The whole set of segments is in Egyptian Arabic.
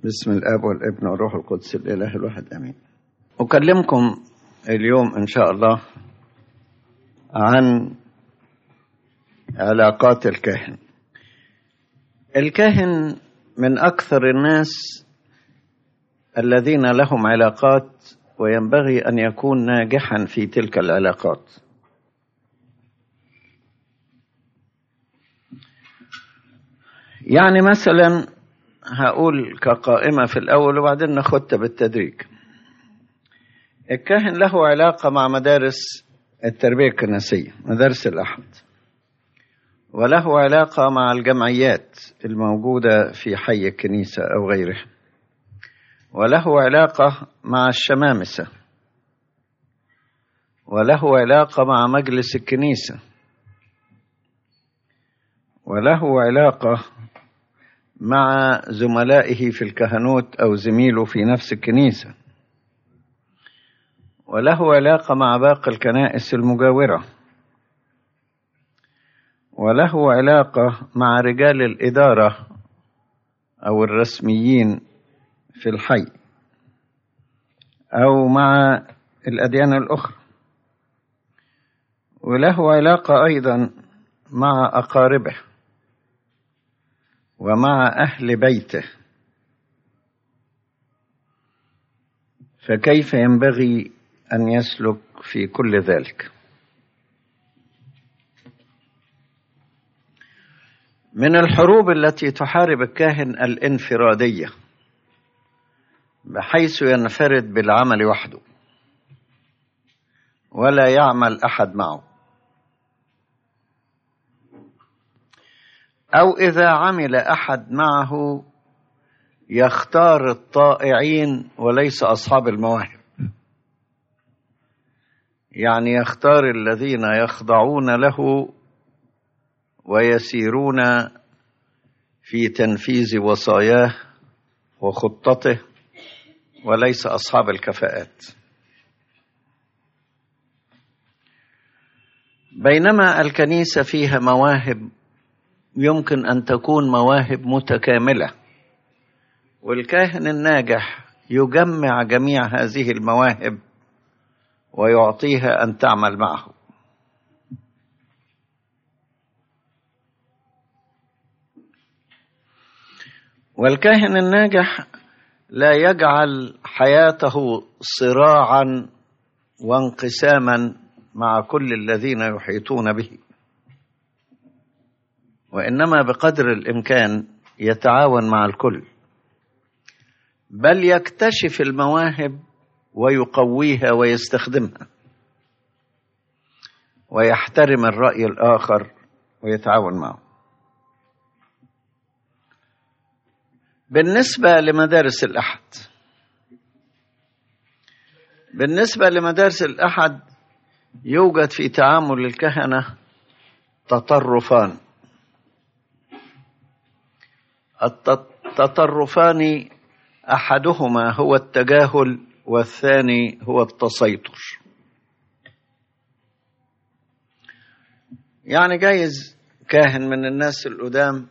بسم الاب والابن والروح القدس الاله الواحد امين اكلمكم اليوم ان شاء الله عن علاقات الكاهن الكاهن من اكثر الناس الذين لهم علاقات وينبغي ان يكون ناجحا في تلك العلاقات يعني مثلا هقول كقائمة في الأول وبعدين ناخدها بالتدريج الكاهن له علاقة مع مدارس التربية الكنسية مدارس الأحد وله علاقة مع الجمعيات الموجودة في حي الكنيسة أو غيرها وله علاقة مع الشمامسة وله علاقة مع مجلس الكنيسة وله علاقة مع زملائه في الكهنوت أو زميله في نفس الكنيسة وله علاقة مع باقي الكنائس المجاورة وله علاقة مع رجال الإدارة أو الرسميين في الحي أو مع الأديان الأخرى وله علاقة أيضا مع أقاربه ومع أهل بيته فكيف ينبغي أن يسلك في كل ذلك من الحروب التي تحارب الكاهن الانفرادية بحيث ينفرد بالعمل وحده ولا يعمل أحد معه أو إذا عمل أحد معه يختار الطائعين وليس أصحاب المواهب يعني يختار الذين يخضعون له ويسيرون في تنفيذ وصاياه وخطته وليس أصحاب الكفاءات بينما الكنيسة فيها مواهب يمكن ان تكون مواهب متكامله والكاهن الناجح يجمع جميع هذه المواهب ويعطيها ان تعمل معه والكاهن الناجح لا يجعل حياته صراعا وانقساما مع كل الذين يحيطون به وانما بقدر الامكان يتعاون مع الكل بل يكتشف المواهب ويقويها ويستخدمها ويحترم الراي الاخر ويتعاون معه بالنسبه لمدارس الاحد بالنسبه لمدارس الاحد يوجد في تعامل الكهنه تطرفان التطرفان احدهما هو التجاهل والثاني هو التسيطر يعني جايز كاهن من الناس القدام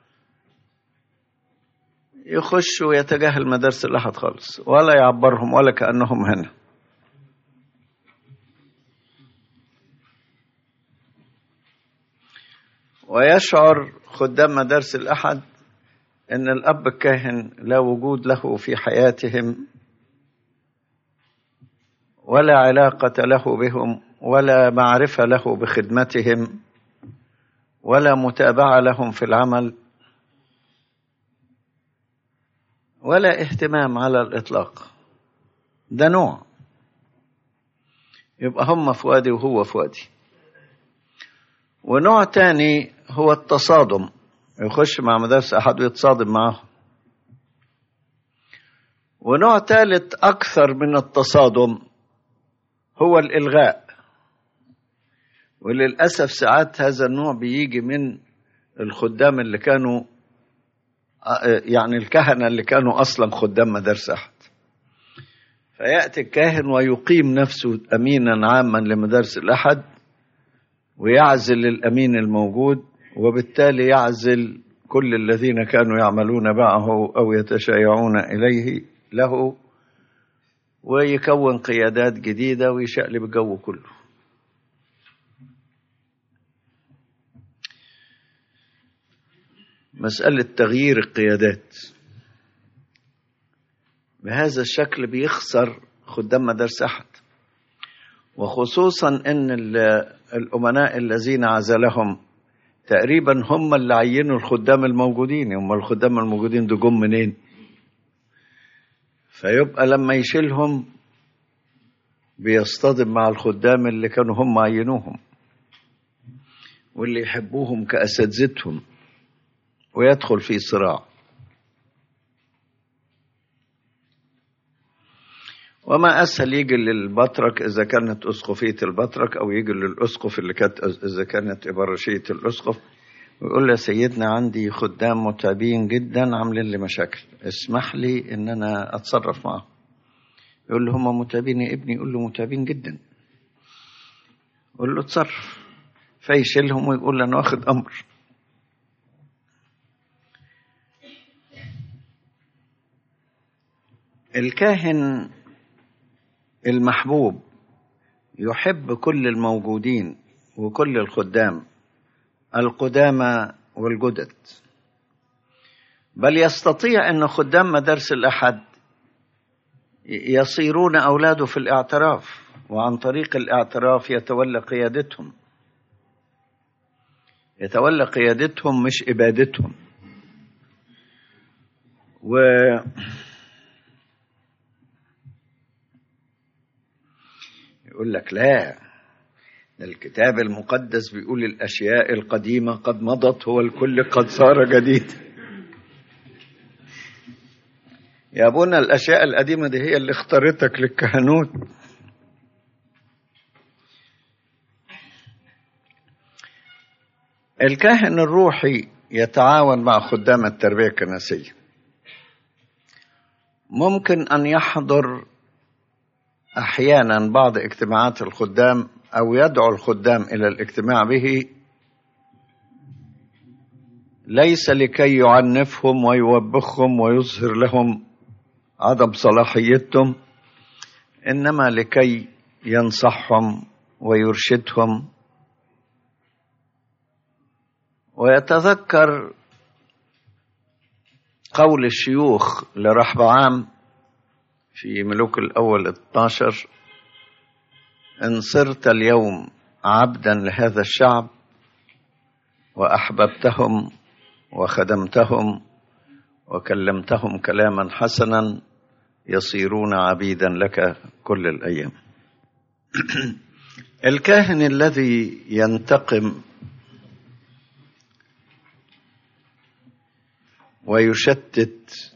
يخش ويتجاهل مدارس الاحد خالص ولا يعبرهم ولا كانهم هنا ويشعر خدام مدارس الاحد ان الاب الكاهن لا وجود له في حياتهم ولا علاقه له بهم ولا معرفه له بخدمتهم ولا متابعه لهم في العمل ولا اهتمام على الاطلاق ده نوع يبقى هم في وادي وهو في وادي ونوع تاني هو التصادم يخش مع مدرسة أحد ويتصادم معه ونوع ثالث أكثر من التصادم هو الإلغاء وللأسف ساعات هذا النوع بيجي من الخدام اللي كانوا يعني الكهنة اللي كانوا أصلا خدام مدارس أحد فيأتي الكاهن ويقيم نفسه أمينا عاما لمدارس الأحد ويعزل الأمين الموجود وبالتالي يعزل كل الذين كانوا يعملون معه أو يتشايعون إليه له ويكون قيادات جديدة ويشقلب الجو كله مسألة تغيير القيادات بهذا الشكل بيخسر خدام مدارس أحد وخصوصا أن الأمناء الذين عزلهم تقريبا هم اللي عينوا الخدام الموجودين هم الخدام الموجودين دول جم منين فيبقى لما يشيلهم بيصطدم مع الخدام اللي كانوا هم عينوهم واللي يحبوهم كأساتذتهم ويدخل في صراع وما أسهل يجي للبطرك إذا كانت أسقفية البطرك أو يجي للأسقف اللي كانت إذا كانت إبرشية الأسقف ويقول له سيدنا عندي خدام متعبين جدا عاملين لي مشاكل اسمح لي إن أنا أتصرف معهم يقول له هم متعبين يا ابني يقول له متعبين جدا يقول له اتصرف فيشيلهم ويقول له أنا واخد أمر الكاهن المحبوب يحب كل الموجودين وكل الخدام القدامى والجدد بل يستطيع ان خدام مدارس الاحد يصيرون اولاده في الاعتراف وعن طريق الاعتراف يتولى قيادتهم يتولى قيادتهم مش ابادتهم و يقول لك لا ده الكتاب المقدس بيقول الأشياء القديمة قد مضت هو الكل قد صار جديد يا ابونا الأشياء القديمة دي هي اللي اختارتك للكهنوت الكاهن الروحي يتعاون مع خدام التربية الكنسية ممكن أن يحضر احيانا بعض اجتماعات الخدام او يدعو الخدام الى الاجتماع به ليس لكي يعنفهم ويوبخهم ويظهر لهم عدم صلاحيتهم انما لكي ينصحهم ويرشدهم ويتذكر قول الشيوخ لرحبعام في ملوك الأول 12 إن صرت اليوم عبدا لهذا الشعب وأحببتهم وخدمتهم وكلمتهم كلاما حسنا يصيرون عبيدا لك كل الأيام الكاهن الذي ينتقم ويشتت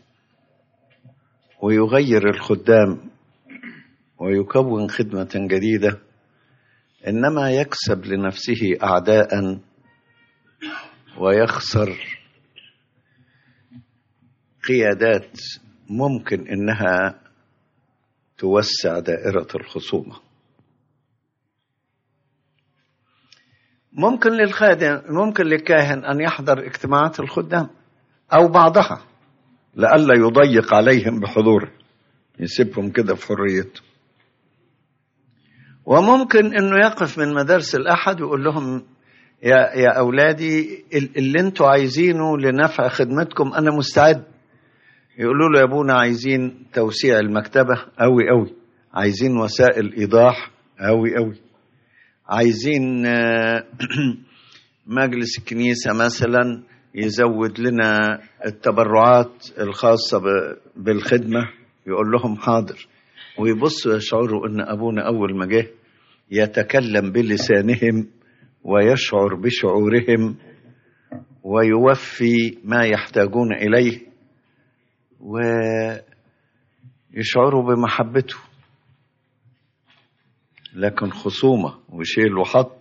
ويغير الخدام ويكون خدمة جديدة إنما يكسب لنفسه أعداء ويخسر قيادات ممكن إنها توسع دائرة الخصومة ممكن للخادم ممكن للكاهن أن يحضر اجتماعات الخدام أو بعضها لئلا يضيق عليهم بحضوره يسيبهم كده في حريته وممكن انه يقف من مدارس الاحد ويقول لهم يا يا اولادي اللي انتوا عايزينه لنفع خدمتكم انا مستعد يقولوا له يا ابونا عايزين توسيع المكتبه قوي قوي عايزين وسائل ايضاح قوي قوي عايزين مجلس الكنيسه مثلا يزود لنا التبرعات الخاصة بالخدمة يقول لهم حاضر ويبصوا يشعروا ان ابونا اول ما جه يتكلم بلسانهم ويشعر بشعورهم ويوفي ما يحتاجون اليه ويشعروا بمحبته لكن خصومه وشيل وحط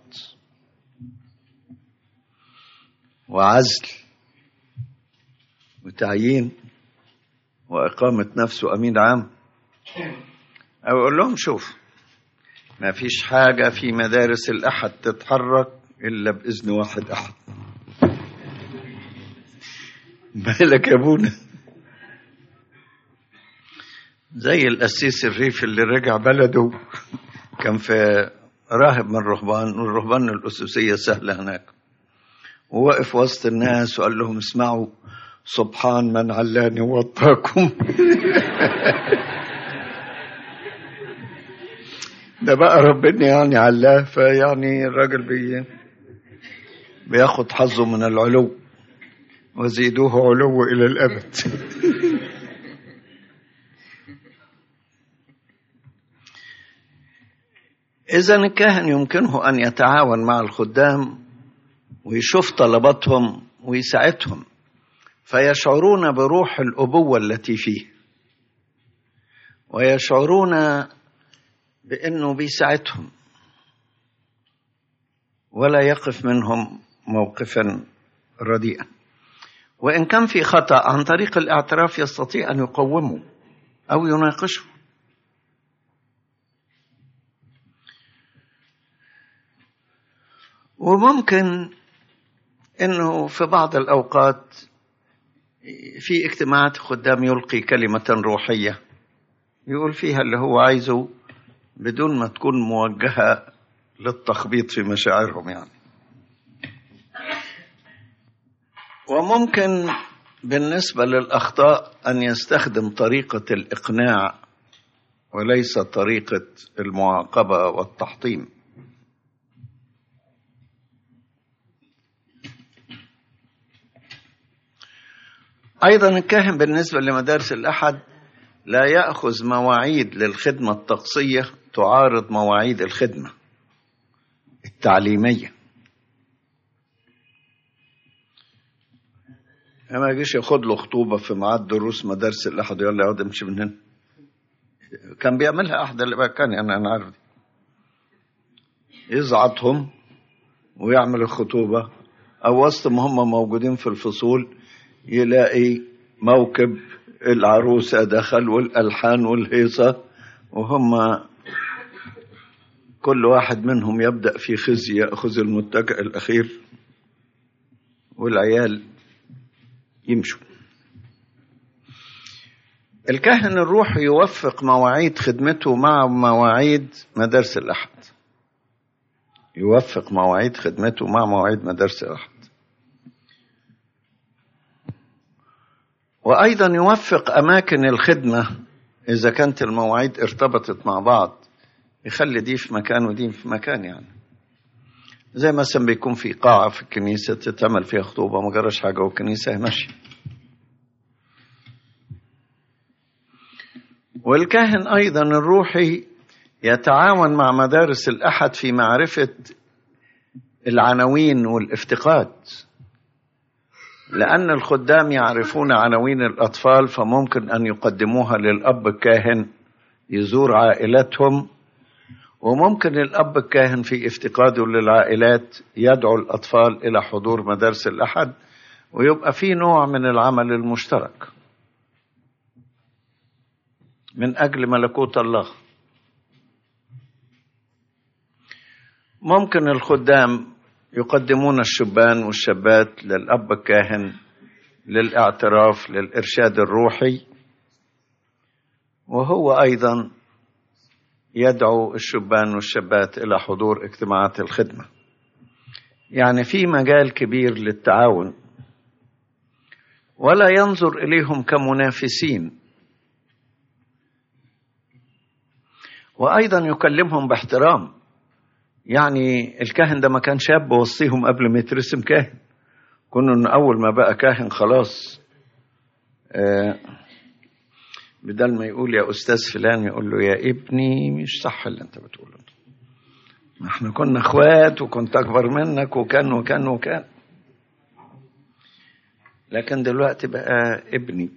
وعزل وتعيين وإقامة نفسه أمين عام أو أقول لهم شوف ما فيش حاجة في مدارس الأحد تتحرك إلا بإذن واحد أحد مالك يا ابونا زي القسيس الريف اللي رجع بلده كان في راهب من الرهبان والرهبان الأسوسية سهلة هناك ووقف وسط الناس وقال لهم اسمعوا سبحان من علاني ووطاكم ده بقى ربنا يعني علاه فيعني الراجل بي بياخد حظه من العلو وزيدوه علو إلى الأبد إذا الكاهن يمكنه أن يتعاون مع الخدام ويشوف طلباتهم ويساعدهم فيشعرون بروح الأبوة التي فيه ويشعرون بأنه بيساعدهم ولا يقف منهم موقفا رديئا وإن كان في خطأ عن طريق الاعتراف يستطيع أن يقومه أو يناقشه وممكن انه في بعض الاوقات في اجتماعات خدام يلقي كلمه روحيه يقول فيها اللي هو عايزه بدون ما تكون موجهه للتخبيط في مشاعرهم يعني وممكن بالنسبه للاخطاء ان يستخدم طريقه الاقناع وليس طريقه المعاقبه والتحطيم أيضا الكاهن بالنسبة لمدارس الأحد لا يأخذ مواعيد للخدمة الطقسية تعارض مواعيد الخدمة التعليمية ما يجيش ياخد له خطوبة في ميعاد دروس مدارس الأحد يقول له اقعد امشي من هنا كان بيعملها أحد اللي بقى كان يعني أنا عارف دي. يزعطهم ويعمل الخطوبة أو وسط ما هم موجودين في الفصول يلاقي موكب العروسة دخل والألحان والهيصة وهم كل واحد منهم يبدأ في خزي يأخذ المتكئ الأخير والعيال يمشوا الكاهن الروحي يوفق مواعيد خدمته مع مواعيد مدارس الأحد يوفق مواعيد خدمته مع مواعيد مدارس الأحد وأيضا يوفق أماكن الخدمة إذا كانت المواعيد ارتبطت مع بعض يخلي دي في مكان ودي في مكان يعني زي مثلا بيكون في قاعة في الكنيسة تتعمل فيها خطوبة ما جراش حاجة والكنيسة ماشية والكاهن أيضا الروحي يتعاون مع مدارس الأحد في معرفة العناوين والافتقاد لأن الخدام يعرفون عناوين الأطفال فممكن أن يقدموها للأب الكاهن يزور عائلتهم وممكن الأب الكاهن في افتقاده للعائلات يدعو الأطفال إلى حضور مدارس الأحد ويبقى في نوع من العمل المشترك من أجل ملكوت الله ممكن الخدام يقدمون الشبان والشابات للأب الكاهن للاعتراف للإرشاد الروحي وهو أيضا يدعو الشبان والشابات إلى حضور اجتماعات الخدمة يعني في مجال كبير للتعاون ولا ينظر إليهم كمنافسين وأيضا يكلمهم باحترام يعني الكاهن ده ما كان شاب وصيهم قبل ما يترسم كاهن كنا انه اول ما بقى كاهن خلاص آه بدل ما يقول يا استاذ فلان يقول له يا ابني مش صح اللي انت بتقوله ما احنا كنا اخوات وكنت اكبر منك وكان وكان وكان لكن دلوقتي بقى ابني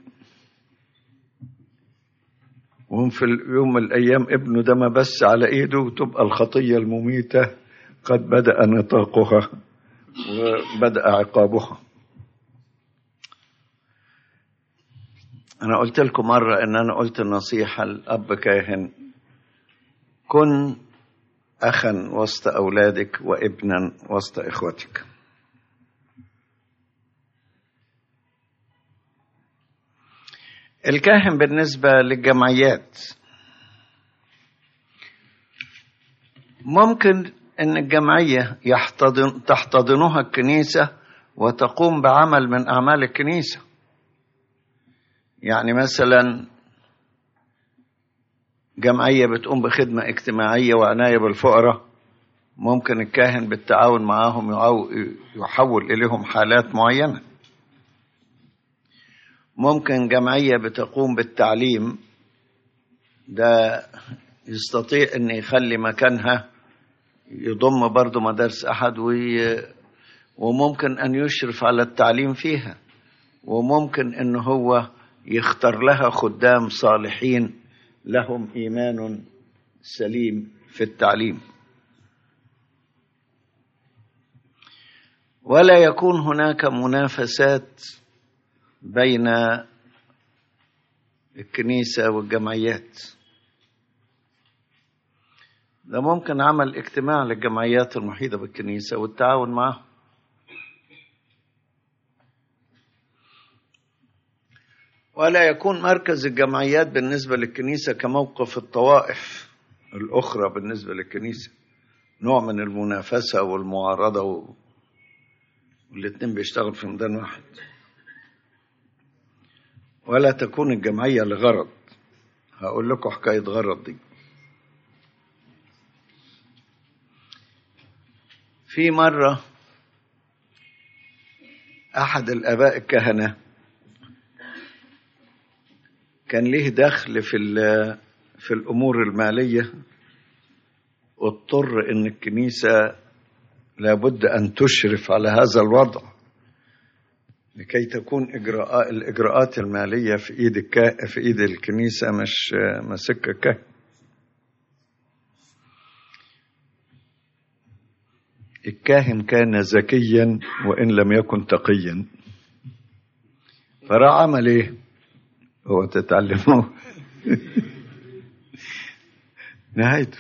وهم في يوم من الأيام ابنه ده ما بس على إيده وتبقى الخطية المميتة قد بدأ نطاقها وبدأ عقابها أنا قلت لكم مرة إن أنا قلت النصيحة الأب كاهن كن أخا وسط أولادك وابنا وسط إخوتك الكاهن بالنسبة للجمعيات ممكن أن الجمعية يحتضن تحتضنها الكنيسة وتقوم بعمل من أعمال الكنيسة يعني مثلا جمعية بتقوم بخدمة اجتماعية وعناية بالفقراء ممكن الكاهن بالتعاون معاهم يحول إليهم حالات معينة ممكن جمعية بتقوم بالتعليم ده يستطيع أن يخلي مكانها يضم برضه مدارس أحد وي وممكن أن يشرف على التعليم فيها وممكن أن هو يختار لها خدام صالحين لهم إيمان سليم في التعليم ولا يكون هناك منافسات بين الكنيسة والجمعيات ده ممكن عمل اجتماع للجمعيات المحيطة بالكنيسة والتعاون معهم ولا يكون مركز الجمعيات بالنسبة للكنيسة كموقف الطوائف الأخرى بالنسبة للكنيسة نوع من المنافسة والمعارضة و... والاتنين بيشتغل في ميدان واحد ولا تكون الجمعية لغرض هقول لكم حكاية غرض دي في مرة أحد الآباء الكهنة كان ليه دخل في في الأمور المالية واضطر إن الكنيسة لابد أن تشرف على هذا الوضع لكي تكون إجراء الإجراءات المالية في إيد الكا في إيد الكنيسة مش مسكة كهن الكاهن كان ذكيا وإن لم يكن تقيا فراح عمل إيه؟ هو تتعلموه نهايته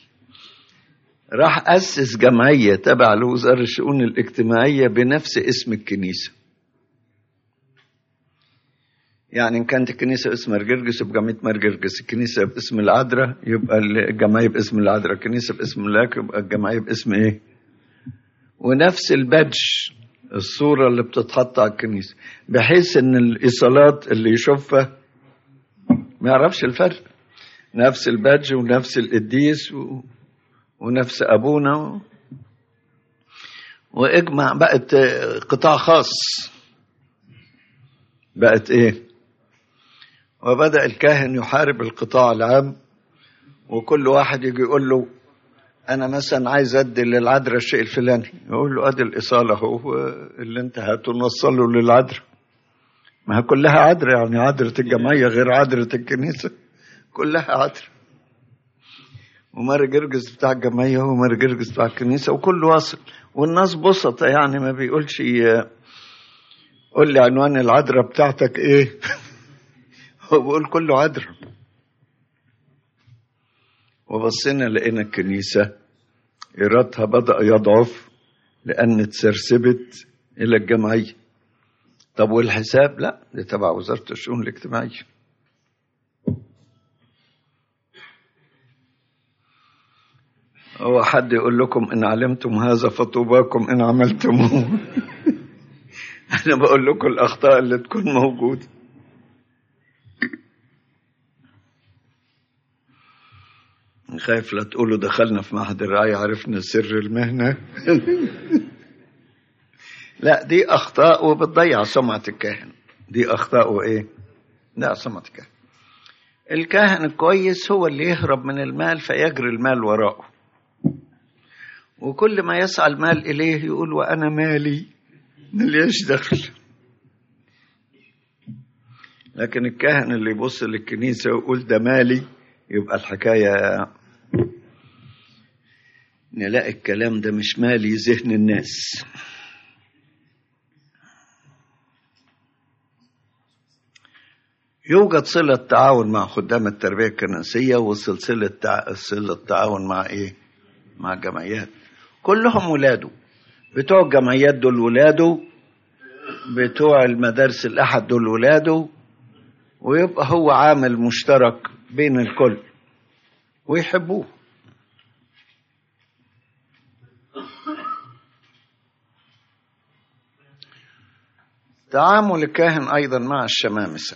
راح أسس جمعية تبع لوزارة الشؤون الاجتماعية بنفس اسم الكنيسة يعني إن كانت الكنيسة باسم مرجرجس يبقى جمعية مرجرجس الكنيسة باسم العذراء يبقى الجمعية باسم العذراء الكنيسة باسم الملاك يبقى الجمعية باسم إيه ونفس البادج الصورة اللي بتتحط على الكنيسة بحيث إن الإيصالات اللي يشوفها ما يعرفش الفرق نفس البادج ونفس القديس و... ونفس أبونا و... واجمع بقت قطاع خاص بقت ايه وبدأ الكاهن يحارب القطاع العام وكل واحد يجي يقول له انا مثلا عايز ادي للعذراء الشيء الفلاني يقول له ادي الايصال اهو اللي انت هتوصله للعذراء ما هي كلها عذراء يعني عذرة الجمعية غير عذرة الكنيسة كلها عذراء ومار جرجس بتاع الجمعية هو مار جرجس بتاع الكنيسة وكله واصل والناس بسطة يعني ما بيقولش قول لي عنوان العذراء بتاعتك ايه هو بيقول كله عذراء وبصينا لقينا الكنيسة إيرادها بدأ يضعف لأن اتسرسبت إلى الجمعية طب والحساب لا دي تبع وزارة الشؤون الاجتماعية هو حد يقول لكم إن علمتم هذا فطوباكم إن عملتموه أنا بقول لكم الأخطاء اللي تكون موجودة خايف لا تقولوا دخلنا في معهد الرعاية عرفنا سر المهنة لا دي أخطاء وبتضيع سمعة الكاهن دي أخطاء وإيه لا سمعة الكاهن الكاهن الكويس هو اللي يهرب من المال فيجري المال وراءه وكل ما يسعى المال إليه يقول وأنا مالي ملياش دخل لكن الكاهن اللي يبص للكنيسة ويقول ده مالي يبقى الحكاية نلاقي الكلام ده مش مالي ذهن الناس يوجد صلة تعاون مع خدام التربية الكنسية وسلسلة تع... صلة تعاون مع إيه؟ مع جمعيات كلهم ولاده بتوع الجمعيات دول ولاده بتوع المدارس الأحد دول ولاده ويبقى هو عامل مشترك بين الكل ويحبوه تعامل الكاهن أيضا مع الشمامسة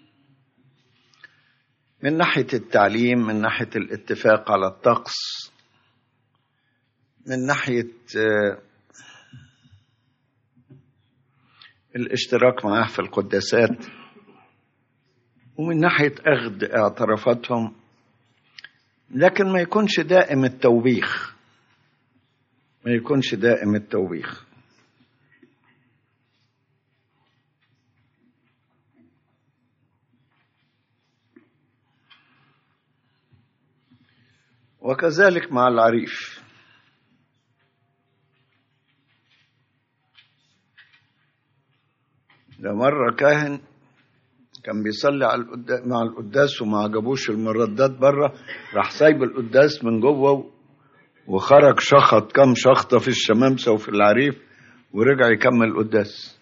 من ناحية التعليم من ناحية الاتفاق على الطقس من ناحية الاشتراك معاه في القداسات ومن ناحية أخذ اعترافاتهم لكن ما يكونش دائم التوبيخ ما يكونش دائم التوبيخ وكذلك مع العريف ده مرة كاهن كان بيصلي على القداس مع القداس وما عجبوش المردات بره راح سايب القداس من جوه وخرج شخط كم شخطة في الشمامسة وفي العريف ورجع يكمل القداس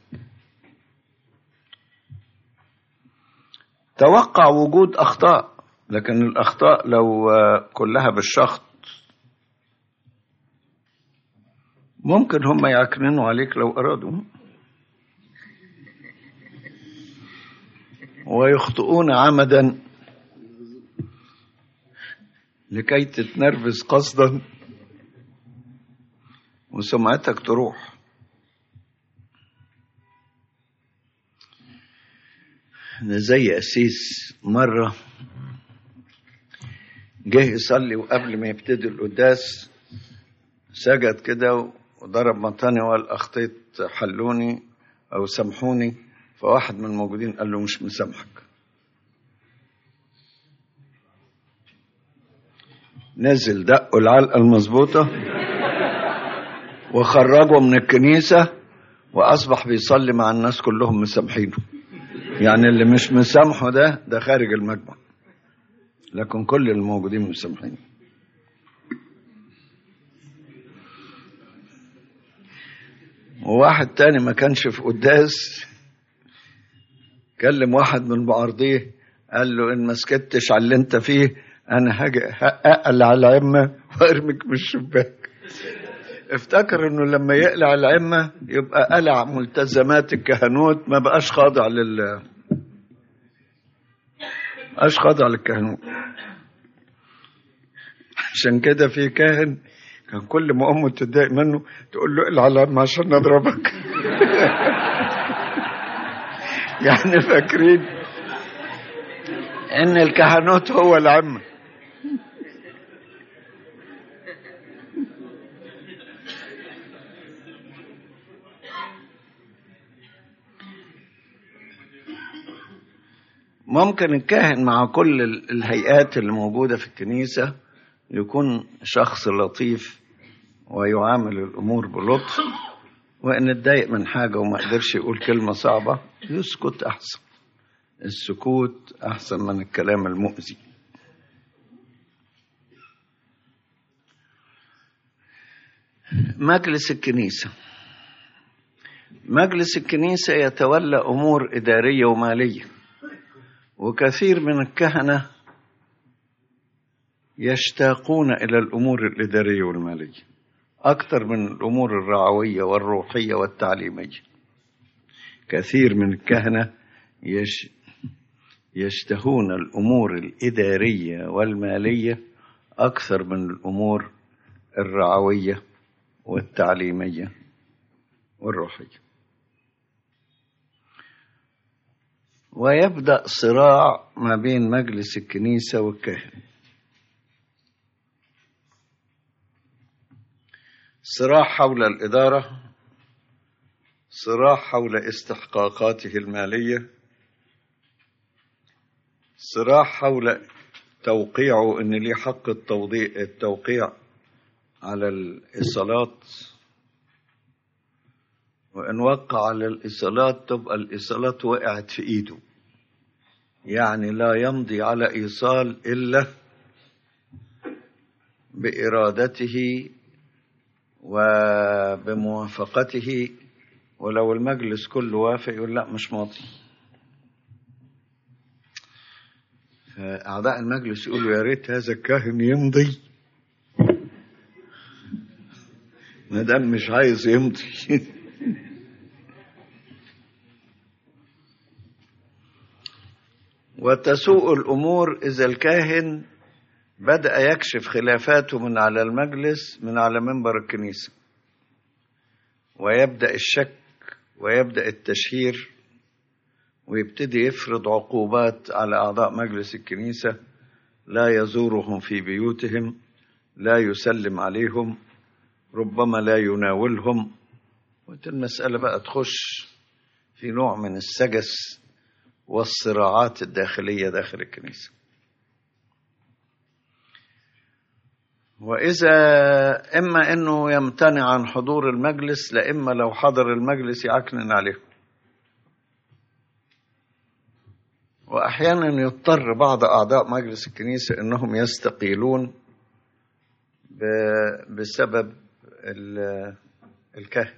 توقع وجود أخطاء لكن الأخطاء لو كلها بالشخط ممكن هم يعكننوا عليك لو أرادوا ويخطئون عمدا لكي تتنرفز قصدا وسمعتك تروح ده زي أسيس مرة جه يصلي وقبل ما يبتدي القداس سجد كده وضرب مطاني وقال أخطيت حلوني أو سامحوني فواحد من الموجودين قال له مش مسامحك نزل دقوا العلقة المظبوطة وخرجوا من الكنيسة وأصبح بيصلي مع الناس كلهم مسامحينه يعني اللي مش مسامحه ده ده خارج المجمع لكن كل الموجودين مسامحين وواحد تاني ما كانش في قداس كلم واحد من معارضيه قال له ان ما سكتش على اللي انت فيه انا هاجي اقل على العمه وارميك من الشباك افتكر انه لما يقلع العمه يبقى قلع ملتزمات الكهنوت ما بقاش خاضع لل بقاش خاضع للكهنوت عشان كده في كاهن كان كل ما امه تتضايق منه تقول له اقلع العمه عشان نضربك يعني فاكرين ان الكهنوت هو العمه ممكن الكاهن مع كل الهيئات اللي موجوده في الكنيسه يكون شخص لطيف ويعامل الامور بلطف وان اتضايق من حاجه وما قدرش يقول كلمه صعبه يسكت احسن السكوت احسن من الكلام المؤذي مجلس الكنيسه مجلس الكنيسه يتولى امور اداريه وماليه وكثير من الكهنه يشتاقون الى الامور الاداريه والماليه اكثر من الامور الرعويه والروحيه والتعليميه كثير من الكهنه يش يشتهون الامور الاداريه والماليه اكثر من الامور الرعويه والتعليميه والروحيه ويبدا صراع ما بين مجلس الكنيسه والكاهن صراع حول الاداره صراع حول استحقاقاته الماليه صراع حول توقيعه ان ليه حق التوضيع التوقيع على الايصالات وان وقع على الايصالات تبقى الايصالات وقعت في ايده يعني لا يمضي على ايصال الا بارادته وبموافقته ولو المجلس كله وافق يقول لا مش ماضي فأعضاء المجلس يقولوا يا ريت هذا الكاهن يمضي ما دام مش عايز يمضي وتسوء الأمور إذا الكاهن بدأ يكشف خلافاته من على المجلس من على منبر الكنيسة ويبدأ الشك ويبدأ التشهير ويبتدي يفرض عقوبات على أعضاء مجلس الكنيسة لا يزورهم في بيوتهم لا يسلم عليهم ربما لا يناولهم المسألة بقى تخش في نوع من السجس والصراعات الداخلية داخل الكنيسة وإذا إما أنه يمتنع عن حضور المجلس لإما لو حضر المجلس يعكنن عليه وأحيانا يضطر بعض أعضاء مجلس الكنيسة أنهم يستقيلون بسبب الكهن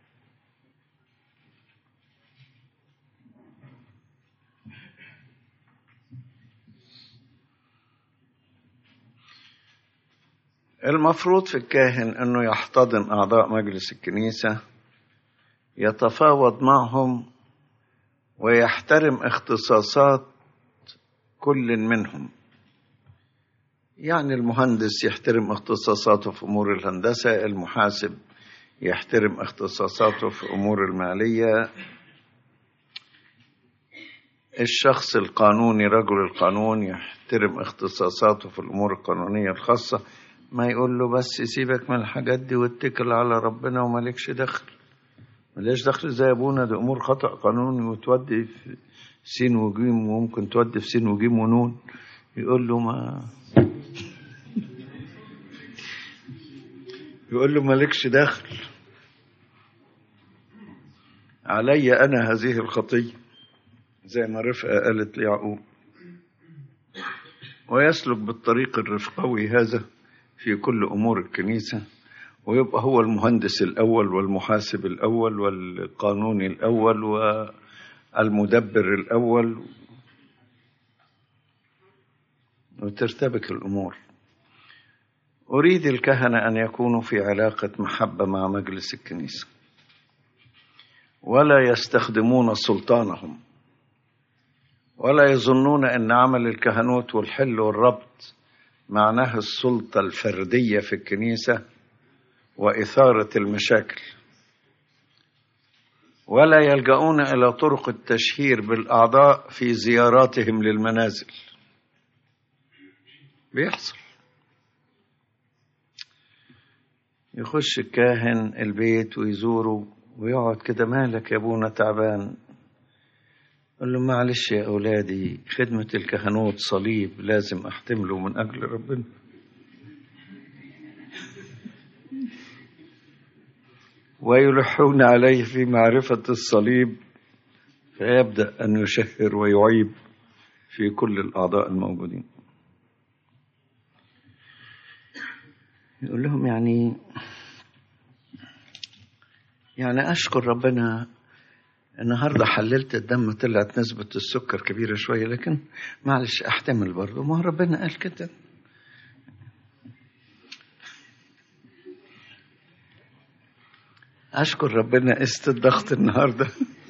المفروض في الكاهن انه يحتضن اعضاء مجلس الكنيسه يتفاوض معهم ويحترم اختصاصات كل منهم يعني المهندس يحترم اختصاصاته في امور الهندسه المحاسب يحترم اختصاصاته في امور الماليه الشخص القانوني رجل القانون يحترم اختصاصاته في الامور القانونيه الخاصه ما يقول له بس سيبك من الحاجات دي واتكل على ربنا ومالكش دخل مليش دخل زي ابونا دي امور خطا قانوني وتودي في سين وجيم وممكن تودي في سين وجيم ونون يقول له ما يقول له مالكش دخل علي انا هذه الخطيه زي ما رفقه قالت ليعقوب ويسلك بالطريق الرفقوي هذا في كل امور الكنيسه ويبقى هو المهندس الاول والمحاسب الاول والقانوني الاول والمدبر الاول وترتبك الامور اريد الكهنه ان يكونوا في علاقه محبه مع مجلس الكنيسه ولا يستخدمون سلطانهم ولا يظنون ان عمل الكهنوت والحل والربط معناها السلطة الفردية في الكنيسة وإثارة المشاكل ولا يلجؤون إلى طرق التشهير بالأعضاء في زياراتهم للمنازل بيحصل يخش الكاهن البيت ويزوره ويقعد كده مالك يا ابونا تعبان قال له معلش يا أولادي خدمة الكهنوت صليب لازم أحتمله من أجل ربنا ويلحون عليه في معرفة الصليب فيبدأ أن يشهر ويعيب في كل الأعضاء الموجودين يقول لهم يعني يعني أشكر ربنا النهارده حللت الدم طلعت نسبة السكر كبيرة شوية لكن معلش احتمل برضه ما ربنا قال كده أشكر ربنا قست الضغط النهارده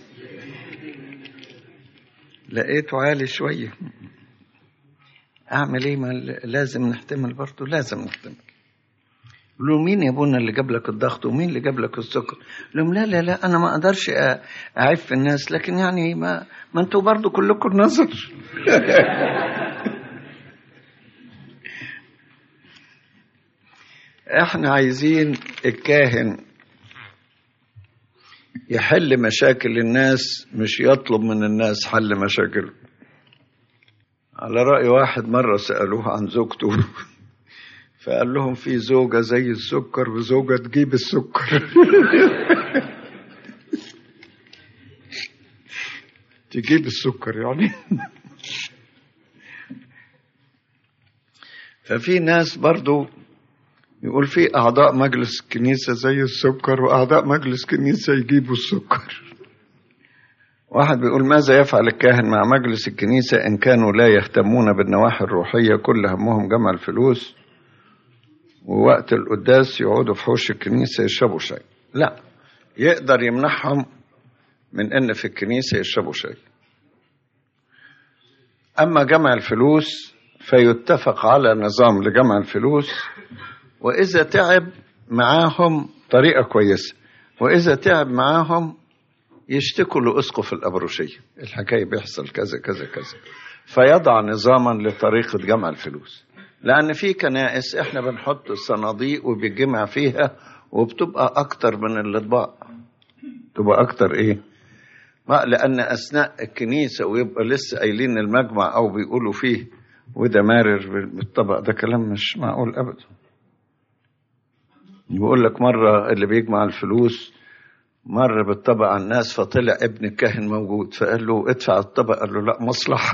لقيته عالي شوية أعمل إيه ما لازم نحتمل برضه لازم نحتمل له مين يا ابونا اللي جاب لك الضغط ومين اللي جاب لك السكر لهم لا لا لا انا ما اقدرش اعيب في الناس لكن يعني ما ما انتوا برضو كلكم نظر احنا عايزين الكاهن يحل مشاكل الناس مش يطلب من الناس حل مشاكل على رأي واحد مرة سألوه عن زوجته فقال لهم في زوجة زي السكر وزوجة تجيب السكر تجيب السكر يعني ففي ناس برضو يقول في أعضاء مجلس كنيسة زي السكر وأعضاء مجلس كنيسة يجيبوا السكر واحد بيقول ماذا يفعل الكاهن مع مجلس الكنيسة إن كانوا لا يهتمون بالنواحي الروحية كل همهم جمع الفلوس ووقت القداس يقعدوا في حوش الكنيسة يشربوا شاي لا يقدر يمنعهم من ان في الكنيسة يشربوا شاي اما جمع الفلوس فيتفق على نظام لجمع الفلوس واذا تعب معاهم طريقة كويسة واذا تعب معاهم يشتكوا لأسقف الأبروشية الحكاية بيحصل كذا كذا كذا فيضع نظاما لطريقة جمع الفلوس لأن في كنائس إحنا بنحط الصناديق وبيجمع فيها وبتبقى أكتر من الأطباق تبقى أكتر إيه ما لأن أثناء الكنيسة ويبقى لسه قايلين المجمع أو بيقولوا فيه وده مارر بالطبق ده كلام مش معقول أبدا يقول لك مرة اللي بيجمع الفلوس مر بالطبق على الناس فطلع ابن الكاهن موجود فقال له ادفع الطبق قال له لا مصلحة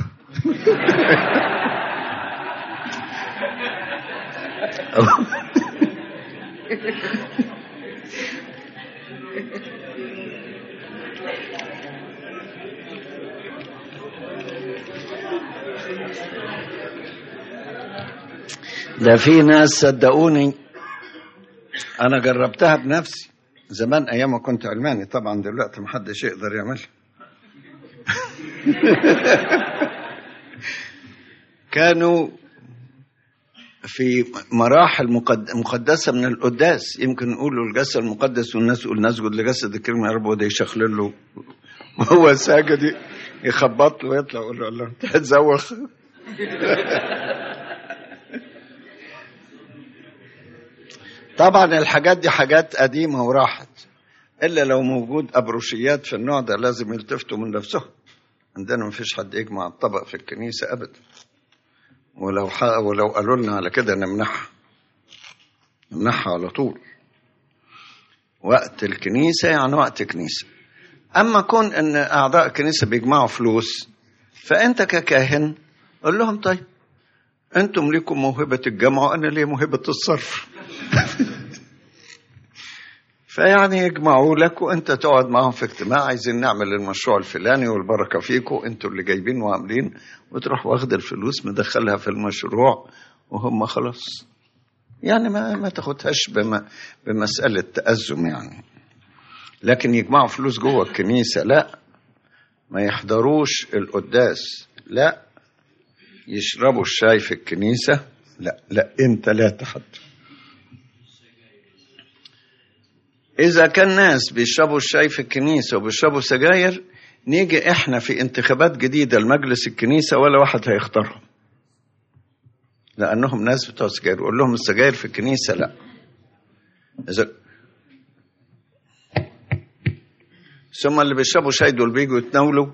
ده في ناس صدقوني انا جربتها بنفسي زمان ايام ما كنت علماني طبعا دلوقتي محدش يقدر يعملها كانوا في مراحل مقد- مقدسة من القداس يمكن يقولوا الجسد المقدس والناس يقول نسجد لجسد الكريم يا رب وده يشخلل له وهو ساجد يخبط له ويطلع يقول له الله انت هتزوخ طبعا الحاجات دي حاجات قديمة وراحت إلا لو موجود أبروشيات في النوع ده لازم يلتفتوا من نفسهم عندنا مفيش حد يجمع الطبق في الكنيسة أبدا ولو ح... ولو قالوا لنا على كده نمنعها نمنعها على طول وقت الكنيسة يعني وقت كنيسة أما كون أن أعضاء الكنيسة بيجمعوا فلوس فأنت ككاهن قول لهم طيب أنتم ليكم موهبة الجمع وأنا لي موهبة الصرف فيعني يجمعوا لك وانت تقعد معهم في اجتماع عايزين نعمل المشروع الفلاني والبركه فيكم انتوا اللي جايبين وعاملين وتروح واخد الفلوس مدخلها في المشروع وهم خلاص يعني ما ما تاخدهاش بما بمساله تأزم يعني لكن يجمعوا فلوس جوه الكنيسه لا ما يحضروش القداس لا يشربوا الشاي في الكنيسه لا لا انت لا تحضر إذا كان ناس بيشربوا الشاي في الكنيسة وبيشربوا سجاير نيجي إحنا في انتخابات جديدة لمجلس الكنيسة ولا واحد هيختارهم لأنهم ناس بتوع سجاير وقول لهم السجاير في الكنيسة لا إذا ثم اللي بيشربوا شاي دول بيجوا يتناولوا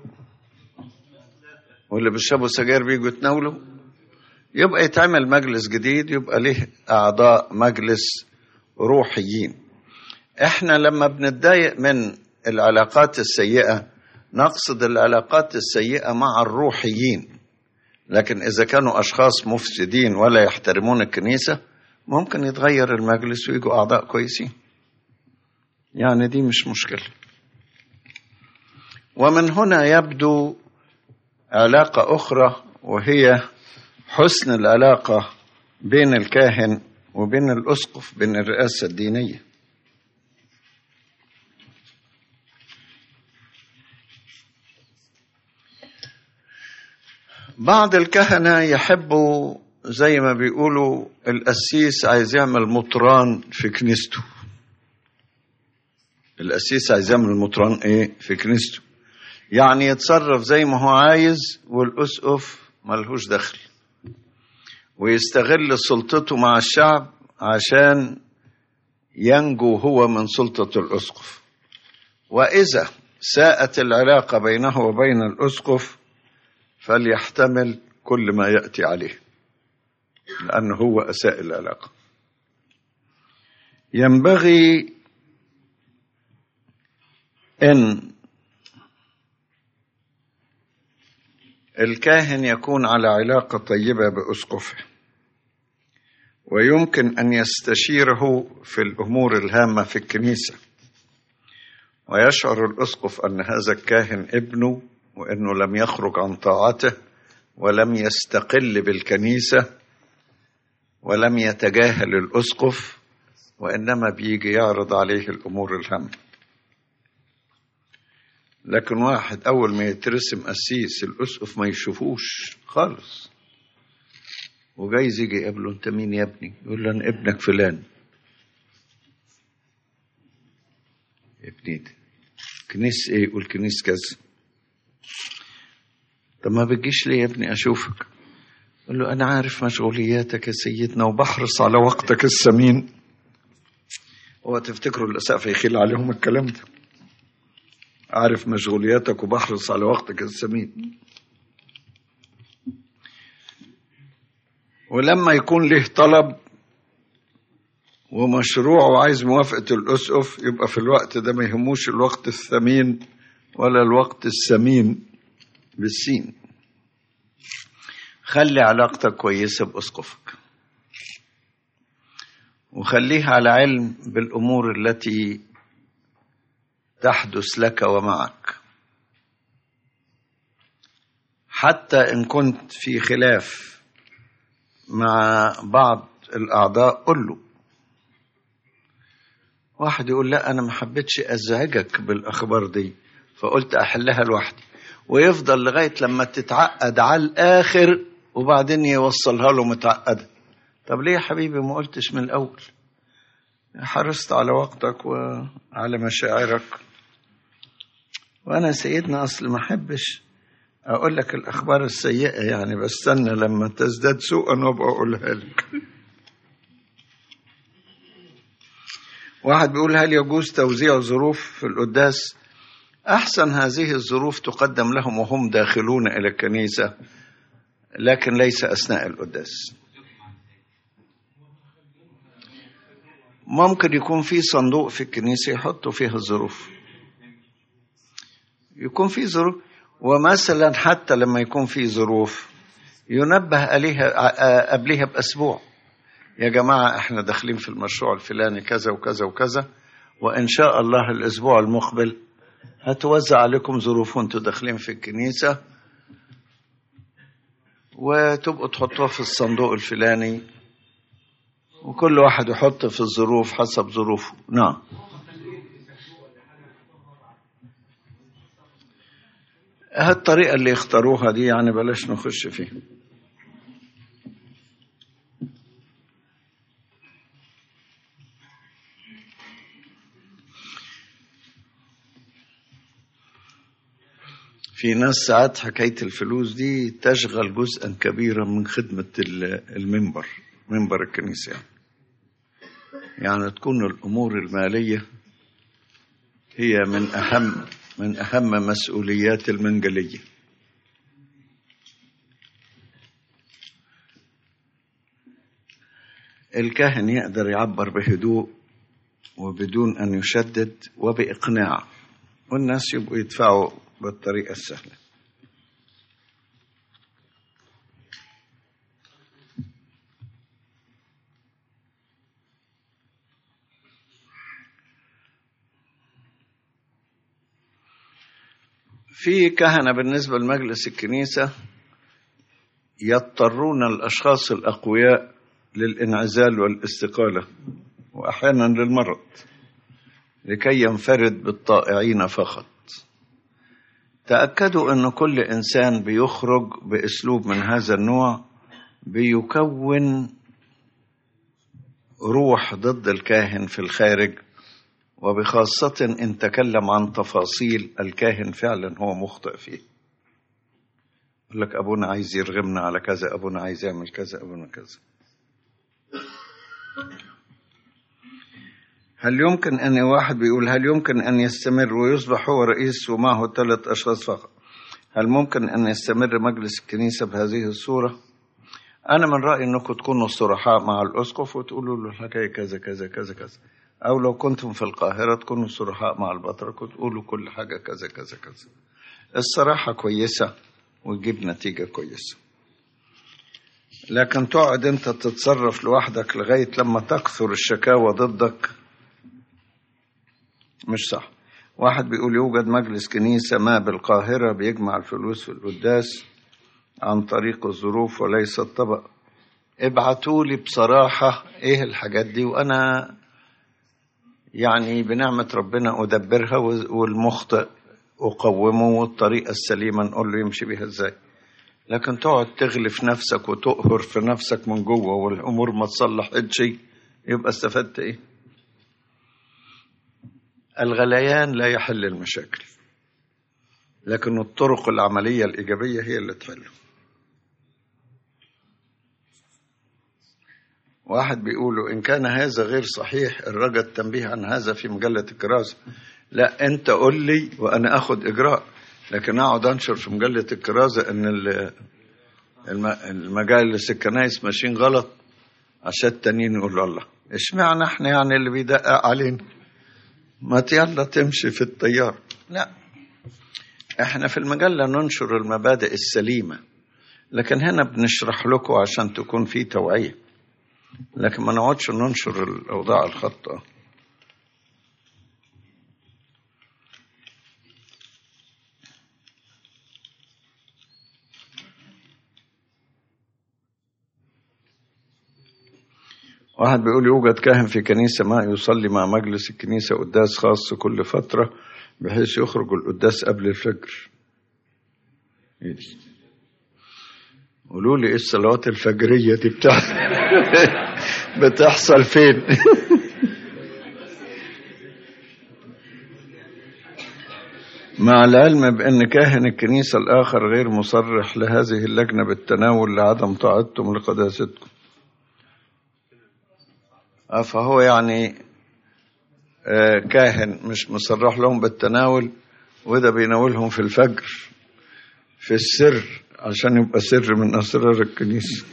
واللي بيشربوا سجاير بيجوا يتناولوا يبقى يتعمل مجلس جديد يبقى ليه أعضاء مجلس روحيين احنا لما بنتضايق من العلاقات السيئة نقصد العلاقات السيئة مع الروحيين لكن إذا كانوا أشخاص مفسدين ولا يحترمون الكنيسة ممكن يتغير المجلس ويجوا أعضاء كويسين يعني دي مش مشكلة ومن هنا يبدو علاقة أخرى وهي حسن العلاقة بين الكاهن وبين الأسقف بين الرئاسة الدينية بعض الكهنة يحبوا زي ما بيقولوا القسيس عايز يعمل مطران في كنيسته القسيس عايز يعمل مطران ايه في كنيسته يعني يتصرف زي ما هو عايز والأسقف ملهوش دخل ويستغل سلطته مع الشعب عشان ينجو هو من سلطة الأسقف وإذا ساءت العلاقة بينه وبين الأسقف فليحتمل كل ما يأتي عليه لأنه هو أساء العلاقة ينبغي أن الكاهن يكون على علاقة طيبة بأسقفه ويمكن أن يستشيره في الأمور الهامة في الكنيسة ويشعر الأسقف أن هذا الكاهن ابنه وأنه لم يخرج عن طاعته ولم يستقل بالكنيسة ولم يتجاهل الأسقف وإنما بيجي يعرض عليه الأمور الهامة لكن واحد أول ما يترسم قسيس الأسقف ما يشوفوش خالص وجايز يجي يقابله أنت مين يا ابني؟ يقول له أنا ابنك فلان ابني ده كنيس إيه؟ يقول كنيس كذا طب ما بتجيش ليه يا ابني أشوفك؟ يقول له أنا عارف مشغولياتك يا سيدنا وبحرص على وقتك الثمين هو تفتكروا الأسقف يخيل عليهم الكلام ده عارف مشغولياتك وبحرص على وقتك الثمين ولما يكون له طلب ومشروع وعايز موافقة الأسقف يبقى في الوقت ده ما يهموش الوقت الثمين ولا الوقت السمين بالسين خلي علاقتك كويسة بأسقفك وخليه على علم بالأمور التي تحدث لك ومعك حتى إن كنت في خلاف مع بعض الأعضاء قل له واحد يقول لا أنا ما حبيتش أزعجك بالأخبار دي فقلت أحلها لوحدي ويفضل لغاية لما تتعقد على الآخر وبعدين يوصلها له متعقدة طب ليه يا حبيبي ما قلتش من الأول حرصت على وقتك وعلى مشاعرك وأنا سيدنا أصل ما أحبش أقول لك الأخبار السيئة يعني بستنى لما تزداد سوءا وأبقى أقولها لك واحد بيقول هل يجوز توزيع ظروف في القداس أحسن هذه الظروف تقدم لهم وهم داخلون إلى الكنيسة لكن ليس أثناء القداس ممكن يكون في صندوق في الكنيسة يحطوا فيها الظروف يكون في ظروف ومثلا حتى لما يكون في ظروف ينبه عليها قبلها بأسبوع يا جماعة احنا داخلين في المشروع الفلاني كذا وكذا وكذا وإن شاء الله الأسبوع المقبل هتوزع عليكم ظروف وانتوا داخلين في الكنيسة وتبقوا تحطوها في الصندوق الفلاني وكل واحد يحط في الظروف حسب ظروفه نعم هالطريقة اللي يختاروها دي يعني بلاش نخش فيها في ناس ساعات حكاية الفلوس دي تشغل جزءا كبيرا من خدمة المنبر منبر الكنيسة يعني. يعني تكون الأمور المالية هي من أهم من أهم مسؤوليات المنجلية الكاهن يقدر يعبر بهدوء وبدون أن يشدد وبإقناع والناس يبقوا يدفعوا بالطريقة السهلة في كهنة بالنسبة لمجلس الكنيسة يضطرون الأشخاص الأقوياء للانعزال والاستقالة وأحيانا للمرض لكي ينفرد بالطائعين فقط تأكدوا أن كل إنسان بيخرج بأسلوب من هذا النوع بيكون روح ضد الكاهن في الخارج وبخاصة إن تكلم عن تفاصيل الكاهن فعلا هو مخطئ فيه يقول لك أبونا عايز يرغمنا على كذا أبونا عايز يعمل كذا أبونا كذا هل يمكن أن واحد بيقول هل يمكن أن يستمر ويصبح هو رئيس ومعه ثلاث أشخاص فقط هل ممكن أن يستمر مجلس الكنيسة بهذه الصورة أنا من رأيي أنكم تكونوا صرحاء مع الأسقف وتقولوا له الحكاية كذا كذا كذا كذا أو لو كنتم في القاهرة تكونوا صرحاء مع البطرك وتقولوا كل حاجة كذا كذا كذا الصراحة كويسة وتجيب نتيجة كويسة لكن تقعد أنت تتصرف لوحدك لغاية لما تكثر الشكاوى ضدك مش صح واحد بيقول يوجد مجلس كنيسة ما بالقاهرة بيجمع الفلوس في القداس عن طريق الظروف وليس الطبق ابعتوا لي بصراحة ايه الحاجات دي وانا يعني بنعمة ربنا ادبرها والمخطئ اقومه والطريقة السليمة نقول له يمشي بيها ازاي لكن تقعد تغلف نفسك وتقهر في نفسك من جوه والامور ما تصلحتش يبقى استفدت ايه الغليان لا يحل المشاكل لكن الطرق العملية الإيجابية هي اللي تحله واحد بيقول إن كان هذا غير صحيح الرجاء التنبيه عن هذا في مجلة الكراسة لا أنت قول لي وأنا أخذ إجراء لكن أقعد أنشر في مجلة الكراسة إن المجالس الكنايس ماشيين غلط عشان التانيين يقولوا الله اشمعنى احنا يعني اللي بيدقق علينا ما يلا تمشي في التيار لا احنا في المجلة ننشر المبادئ السليمة لكن هنا بنشرح لكم عشان تكون في توعية لكن ما نقعدش ننشر الأوضاع الخطأ واحد بيقول يوجد كاهن في كنيسة ما يصلي مع مجلس الكنيسة قداس خاص كل فترة بحيث يخرج القداس قبل الفجر قولوا لي ايه الصلوات الفجرية دي بتاع بتحصل فين مع العلم بأن كاهن الكنيسة الآخر غير مصرح لهذه اللجنة بالتناول لعدم طاعتهم لقداستكم فهو يعني كاهن مش مصرح لهم بالتناول وده بيناولهم في الفجر في السر عشان يبقى سر من أسرار الكنيسة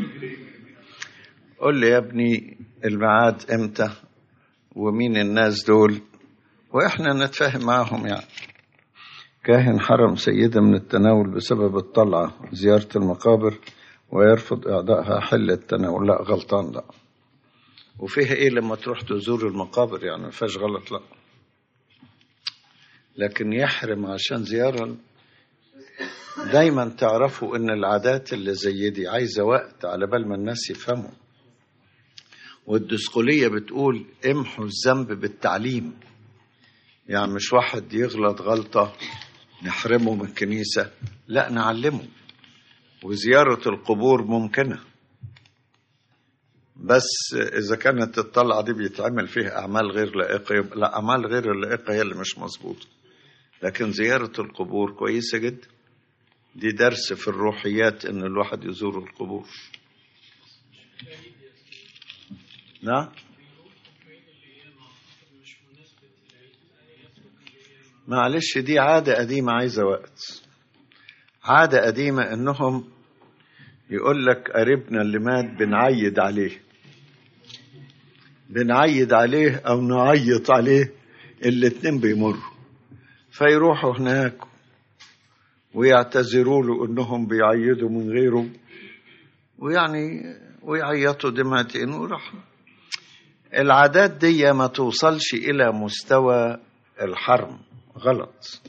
قول لي يا ابني الميعاد امتى ومين الناس دول واحنا نتفاهم معاهم يعني كاهن حرم سيدة من التناول بسبب الطلعة زيارة المقابر ويرفض إعضائها حل التناول لا غلطان لا وفيها ايه لما تروح تزور المقابر يعني ما فيهاش غلط لا لكن يحرم عشان زيارة دايما تعرفوا ان العادات اللي زي دي عايزة وقت على بال ما الناس يفهموا والدسقلية بتقول امحوا الذنب بالتعليم يعني مش واحد يغلط غلطة نحرمه من الكنيسة لا نعلمه وزيارة القبور ممكنة بس إذا كانت الطلعة دي بيتعمل فيها أعمال غير لائقة يبقى لا أعمال غير اللائقة هي اللي مش مظبوطة لكن زيارة القبور كويسة جدا دي درس في الروحيات إن الواحد يزور القبور نعم معلش دي عادة قديمة عايزة وقت عادة قديمة إنهم يقول لك قريبنا اللي مات بنعيد عليه بنعيد عليه او نعيط عليه الاتنين بيمروا فيروحوا هناك ويعتذروا له انهم بيعيدوا من غيره ويعني ويعيطوا دمعتين وراح العادات دي ما توصلش الى مستوى الحرم غلط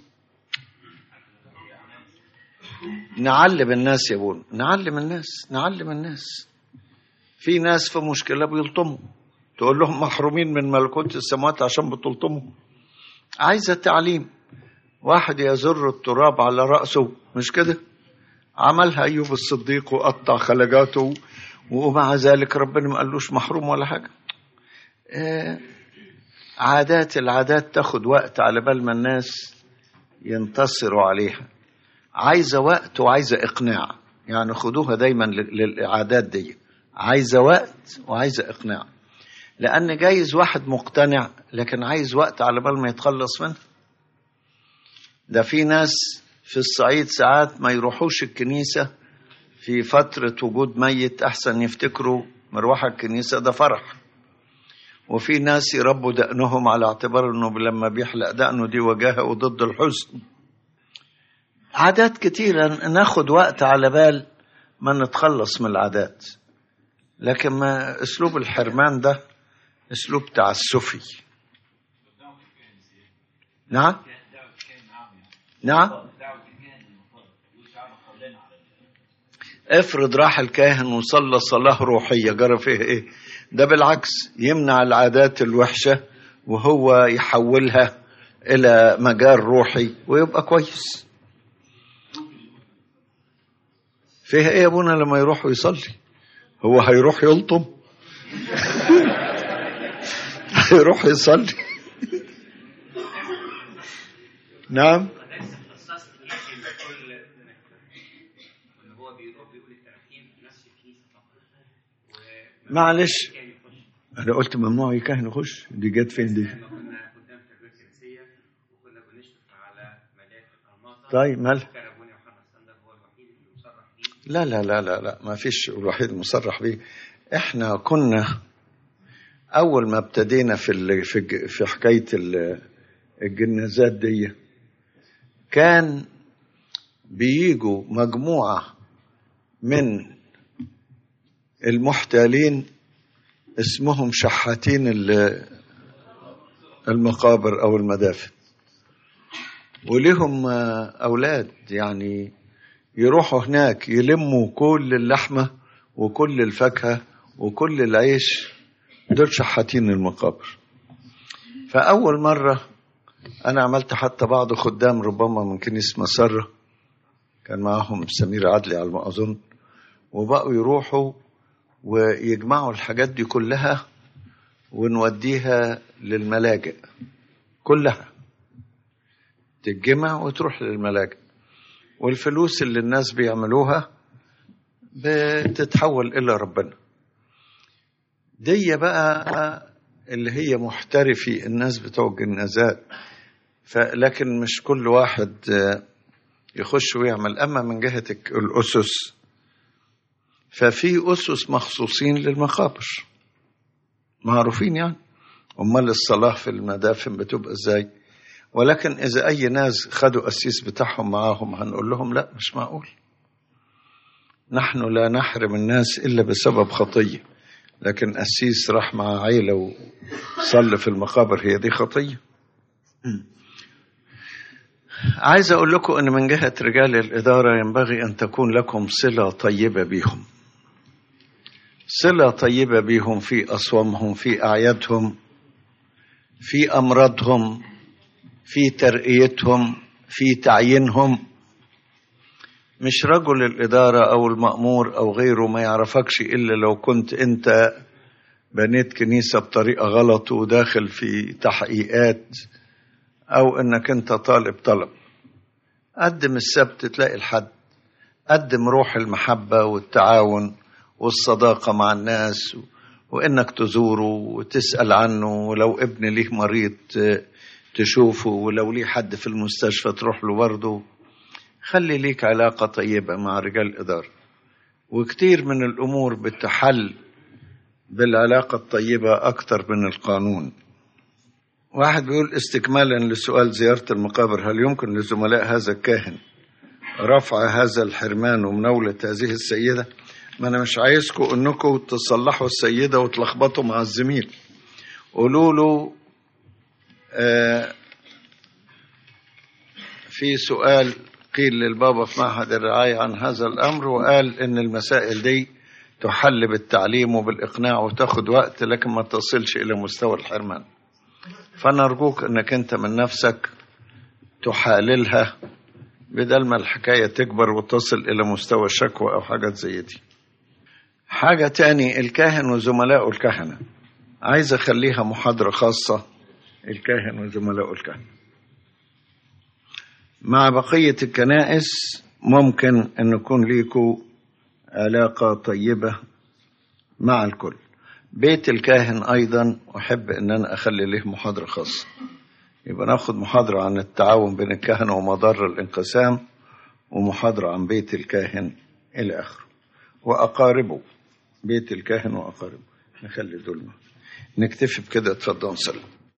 نعلم الناس يا بون نعلم الناس نعلم الناس في ناس في مشكلة بيلطموا تقول لهم محرومين من ملكوت السماوات عشان بتلطموا عايزة تعليم واحد يزر التراب على رأسه مش كده عملها أيوب الصديق وقطع خلجاته ومع ذلك ربنا ما قالوش محروم ولا حاجة آه عادات العادات تاخد وقت على بال ما الناس ينتصروا عليها عايزة وقت وعايزة إقناع يعني خدوها دايما للعادات دي عايزة وقت وعايزة إقناع لأن جايز واحد مقتنع لكن عايز وقت على بال ما يتخلص منه ده في ناس في الصعيد ساعات ما يروحوش الكنيسة في فترة وجود ميت أحسن يفتكروا مروح الكنيسة ده فرح وفي ناس يربوا دقنهم على اعتبار انه لما بيحلق دقنه دي وجاهه وضد الحزن عادات كتيرة ناخد وقت على بال ما نتخلص من العادات لكن ما اسلوب الحرمان ده اسلوب تعسفي نعم نعم افرض راح الكاهن وصلى صلاة روحية جرى فيه ايه ده بالعكس يمنع العادات الوحشة وهو يحولها الى مجال روحي ويبقى كويس فيها ايه يا ابونا لما يروح ويصلي هو هيروح يلطم هيروح يصلي نعم خصصت يمكن كل ان هو بيروح بيقول التراحيم في نفس الكنيسه فقط معلش وكان يخش انا قلت ممنوع الكاهن يخش دي جت فين دي لما كنا قدام التربيه الكنسيه وكنا بنشرف على ملاك القرماطه طيب مال كان ابونا يوحنا الصندل هو الوحيد اللي مصرح بيه لا لا لا لا لا ما فيش الوحيد مصرح بيه احنا كنا اول ما ابتدينا في ال- في الج- في حكايه ال- الجنازات دي كان بيجوا مجموعه من المحتالين اسمهم شحاتين ال- المقابر او المدافن ولهم آه، اولاد يعني يروحوا هناك يلموا كل اللحمة وكل الفاكهة وكل العيش دول شحاتين المقابر فأول مرة أنا عملت حتى بعض خدام ربما من كنيسة مسرة كان معاهم سمير عدلي على ما أظن وبقوا يروحوا ويجمعوا الحاجات دي كلها ونوديها للملاجئ كلها تتجمع وتروح للملاجئ والفلوس اللي الناس بيعملوها بتتحول إلى ربنا دي بقى اللي هي محترفي الناس بتوع الجنازات فلكن مش كل واحد آه، يخش ويعمل أما من جهة الك- الأسس ففي أسس مخصوصين للمقابر معروفين يعني أمال الصلاة في المدافن بتبقى إزاي ولكن إذا أي ناس خدوا أسيس بتاعهم معاهم هنقول لهم لا مش معقول نحن لا نحرم الناس إلا بسبب خطية لكن أسيس راح مع عيلة وصلى في المقابر هي دي خطية عايز أقول لكم أن من جهة رجال الإدارة ينبغي أن تكون لكم صلة طيبة بيهم صلة طيبة بيهم في أصوامهم في أعيادهم في أمراضهم في ترقيتهم في تعيينهم مش رجل الإدارة أو المأمور أو غيره ما يعرفكش إلا لو كنت أنت بنيت كنيسة بطريقة غلط وداخل في تحقيقات أو أنك أنت طالب طلب قدم السبت تلاقي الحد قدم روح المحبة والتعاون والصداقة مع الناس وإنك تزوره وتسأل عنه ولو ابن ليه مريض تشوفه ولو ليه حد في المستشفى تروح له برضه خلي ليك علاقة طيبة مع رجال الإدارة وكتير من الأمور بتحل بالعلاقة الطيبة أكتر من القانون واحد بيقول استكمالا لسؤال زيارة المقابر هل يمكن لزملاء هذا الكاهن رفع هذا الحرمان ومناولة هذه السيدة ما أنا مش عايزكم أنكم تصلحوا السيدة وتلخبطوا مع الزميل قولوا له آه في سؤال قيل للبابا في معهد الرعاية عن هذا الأمر وقال إن المسائل دي تحل بالتعليم وبالإقناع وتاخد وقت لكن ما تصلش إلى مستوى الحرمان فنرجوك إنك أنت من نفسك تحاللها بدل ما الحكاية تكبر وتصل إلى مستوى الشكوى أو حاجات زي دي حاجة تاني الكاهن وزملائه الكهنة عايز أخليها محاضرة خاصة الكاهن وزملائه الكهنة مع بقية الكنائس ممكن أن يكون ليكوا علاقة طيبة مع الكل بيت الكاهن أيضا أحب أن أنا أخلي له محاضرة خاصة يبقى ناخد محاضرة عن التعاون بين الكهنة ومضار الانقسام ومحاضرة عن بيت الكاهن إلى آخره وأقاربه بيت الكاهن وأقاربه نخلي دول نكتفي بكده اتفضل سلام